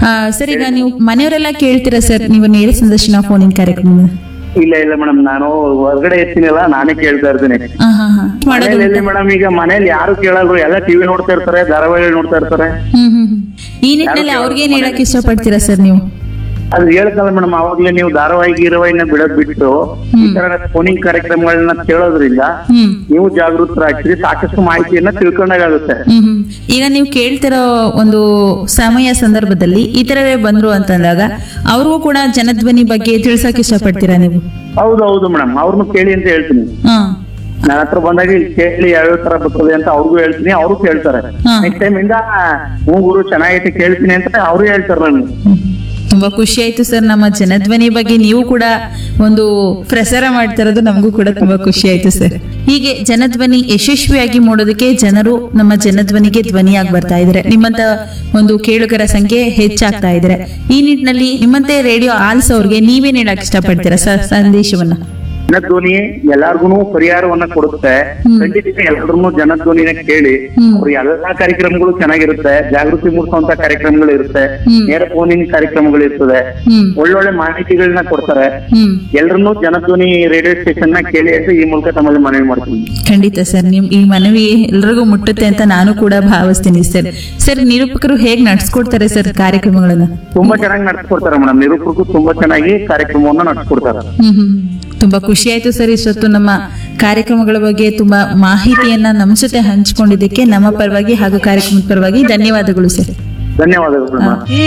ಆ, ಸರ್ ಈಗ ನೀವು ಮನೆಯವರೆಲ್ಲ ಕೇಳ್ತೀರಾ ಸರ್ ನೀವು ನೇರ ಸಂದರ್ಶನ ಫೋನಿನ ಕಾರ್ಯಕ್ರಮ ಇಲ್ಲ ಇಲ್ಲ ಮೇಡಮ್ ನಾನು ಹೊರಗಡೆ ಇರ್ತೀನಲ್ಲ ನಾನೇ ಕೇಳ್ತಾ ಇರ್ತೀನಿ ಹಾ ಹಾ ಹಾ ಮಾಡೋದು ಮನೇಲಿ ಮೇಡಮ್ ಈಗ ಮನೇಲಿ ಯಾರು ಕೇಳಲ್ರು ಎಲ್ಲ ಟಿವಿ ನೋಡ್ತಾ ಇರ್ತಾರೆ ಧಾರಾವಾಹಿ ನೋಡ್ತಾ ಇರ್ತಾರೆ ಹ್ಮ್ ಹ್ಮ್ ಹ್ಮ್. ಈ ನಿಟ್ಟಿನಲ್ಲಿ ಅವ್ರಿಗೇನ್ ಹೇಳಕ್ ಇಷ್ಟಪಡ್ತೀರಾ ಸರ್ ನೀವು ಅದು ಹೇಳ್ತಲ್ಲ ಮೇಡಮ್ ಅವಾಗ್ಲೇ ನೀವು ಧಾರಾವಾಹಿ ಗೀರವಾಹಿನ ಬಿಡೋದ್ ಬಿಟ್ಟು ಈ ತರ ಫೋನಿಂಗ್ ಕಾರ್ಯಕ್ರಮಗಳನ್ನ ಕೇಳೋದ್ರಿಂದ ಹ್ಮ್ ನೀವು ಜಾಗೃತರಾಗ್ತೀರಿ ಸಾಕಷ್ಟು ಮಾಹಿತಿಯನ್ನ ತಿಳ್ಕೊಂಡಾಗುತ್ತೆ ಹ್ಮ್ ಹ್ಮ್. ಈಗ ನೀವು ಕೇಳ್ತಿರೋ ಒಂದು ಸಮಯ ಸಂದರ್ಭದಲ್ಲಿ ಈ ತರವೇ ಬಂದ್ರು ಅಂತಂದಾಗ ಅವ್ರಿಗೂ ಕೂಡ ಜನಧ್ವನಿ ಬಗ್ಗೆ ತಿಳ್ಸಕ್ ಇಷ್ಟಪಡ್ತೀರಾ ನೀವು ಹೌದು ಹೌದು ಮೇಡಮ್ ಅವ್ರನ್ನು ಕೇಳಿ ಅಂತ ಹೇಳ್ತೀನಿ ಹಾ ನನ್ನ ಹತ್ರ ಬಂದಾಗ ಇಲ್ಲಿ ಕೇಳಿ ಯಾವ್ಯಾವ ತರ ಬರ್ತದೆ ಅಂತ ಅವ್ರಿಗೂ ಹೇಳ್ತೀನಿ ಅವರು ಕೇಳ್ತಾರೆ ಹಾ. ನೆಕ್ಸ್ಟ್ ಟೈಮ್ ಇಂದ ಹ್ಞೂ ಗುರು ಚೆನ್ನಾಗೈತೆ ಕೇಳ್ತೀನಿ ಅಂತ ಅವರು ಹೇಳ್ತಾರೆ ನನಗೆ ಹ್ಮ್. ತುಂಬಾ ಖುಷಿ ಆಯ್ತು ಸರ್ ನಮ್ಮ ಜನಧ್ವನಿ ಬಗ್ಗೆ ನೀವು ಕೂಡ ಒಂದು ಪ್ರಸಾರ ಮಾಡ್ತಾ ಇರೋದು ನಮಗೂ ಕೂಡ ತುಂಬಾ ಖುಷಿ ಆಯ್ತು ಸರ್ ಹೀಗೆ ಜನಧ್ವನಿ ಯಶಸ್ವಿಯಾಗಿ ಮಾಡೋದಕ್ಕೆ ಜನರು ನಮ್ಮ ಜನಧ್ವನಿಗೆ ಧ್ವನಿಯಾಗಿ ಬರ್ತಾ ಇದ್ದಾರೆ ನಿಮ್ಮಂತ ಒಂದು ಕೇಳುಗರ ಸಂಖ್ಯೆ ಹೆಚ್ಚಾಗ್ತಾ ಇದ್ದಾರೆ ಈ ನಿಟ್ಟಿನಲ್ಲಿ ನಿಮ್ಮಂತೆ ರೇಡಿಯೋ ಆಲ್ಸೋರ್ಗೆ ನೀವೇನ್ ಹೇಳಕ್ ಇಷ್ಟಪಡ್ತೀರಾ ಸರ್ ಸಂದೇಶವನ್ನ ಜನಧ್ವನಿ ಎಲ್ಲಾರ್ಗು ಪರಿಹಾರವನ್ನ ಕೊಡುತ್ತೆ ಖಂಡಿತ ಎಲ್ಲರೂ ಜನಧ್ವನಿನ ಕೇಳಿ ಹ್ಮ್. ಅವ್ರ ಎಲ್ಲಾ ಕಾರ್ಯಕ್ರಮಗಳು ಚೆನ್ನಾಗಿರುತ್ತೆ ಜಾಗೃತಿ ಮೂಡಿಸುವಂತ ಕಾರ್ಯಕ್ರಮಗಳು ಇರುತ್ತೆ ಹ್ಮ್. ನೇರ ಫೋನಿನ ಕಾರ್ಯಕ್ರಮಗಳು ಇರ್ತದೆ ಹ್ಮ್ ಒಳ್ಳೊಳ್ಳೆ ಮಾಹಿತಿಗಳನ್ನ ಕೊಡ್ತಾರೆ ಹ್ಮ್ ಎಲ್ರನ್ನೂ ಜನಧ್ವನಿ ರೇಡಿಯೋ ಸ್ಟೇಷನ್ ನ ಕೇಳಿ ಅಂತ ಈ ಮೂಲಕ ತಮ್ಮಲ್ಲಿ ಮನವಿ ಮಾಡ್ತೀನಿ ಖಂಡಿತ ಸರ್ ನಿಮ್ ಈ ಮನವಿ ಎಲ್ರಿಗೂ ಮುಟ್ಟುತ್ತೆ ಅಂತ ನಾನು ಕೂಡ ಭಾವಿಸ್ತೀನಿ ಸರ್ ಸರ್ ನಿರೂಪಕರು ಹೇಗ್ ನಡ್ಸ್ಕೊಡ್ತಾರೆ ಸರ್ ಕಾರ್ಯಕ್ರಮಗಳನ್ನ ತುಂಬಾ ಚೆನ್ನಾಗಿ ನಡ್ಸ್ಕೊಡ್ತಾರೆ ಮೇಡಮ್ ನಿರೂಪಕರು ತುಂಬಾ ಚೆನ್ನಾಗಿ ಕಾರ್ಯಕ್ರಮವನ್ನ ನಡ್ಸ್ಕೊಡ್ತಾರೆ ಹ್ಮ್ ಹ್ಮ್. ತುಂಬಾ ಖುಷಿ ಆಯ್ತು ಸರ್ ಇಷ್ಟೊತ್ತು ನಮ್ಮ ಕಾರ್ಯಕ್ರಮಗಳ ಬಗ್ಗೆ ತುಂಬಾ ಮಾಹಿತಿಯನ್ನ ನಮ್ಮ ಜೊತೆ ಹಂಚಿಕೊಂಡಿದ್ದಕ್ಕೆ ನಮ್ಮ ಪರವಾಗಿ ಹಾಗೂ ಕಾರ್ಯಕ್ರಮದ ಪರವಾಗಿ ಧನ್ಯವಾದಗಳು ಸರ್ ಧನ್ಯವಾದಗಳು ಮೇಡಮ್